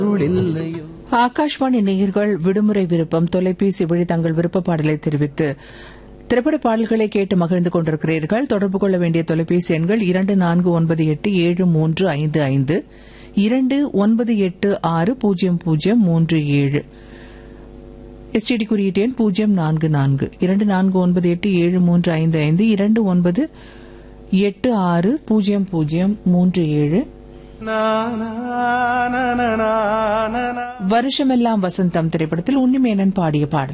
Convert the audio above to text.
இல்லையோ ஆகாஷ்வாணி நேயர்கள் விடுமுறை விருப்பம் தொலைபேசி வழி தங்கள் விருப்ப பாடலை தெரிவித்து திரைப்பட பாடல்களை கேட்டு மகிழ்ந்து கொண்டிருக்கிறீர்கள் தொடர்பு கொள்ள வேண்டிய தொலைபேசி எண்கள் இரண்டு நான்கு ஒன்பது எட்டு ஏழு மூன்று ஐந்து ஐந்து இரண்டு ஒன்பது எட்டு ஆறு பூஜ்ஜியம் பூஜ்ஜியம் மூன்று ஏழு எஸ்டிடி குறியீட்டு எண் பூஜ்ஜியம் நான்கு நான்கு இரண்டு நான்கு ஒன்பது எட்டு ஏழு மூன்று ஐந்து ஐந்து இரண்டு ஒன்பது எட்டு ஆறு பூஜ்ஜியம் பூஜ்ஜியம் மூன்று ஏழு நா, நா, நா, நா, நா, நா, நா. வருஷமெல்லாம் வசந்தம் திரைப்படத்தில் உன்னிமேனன் பாடிய பாடல்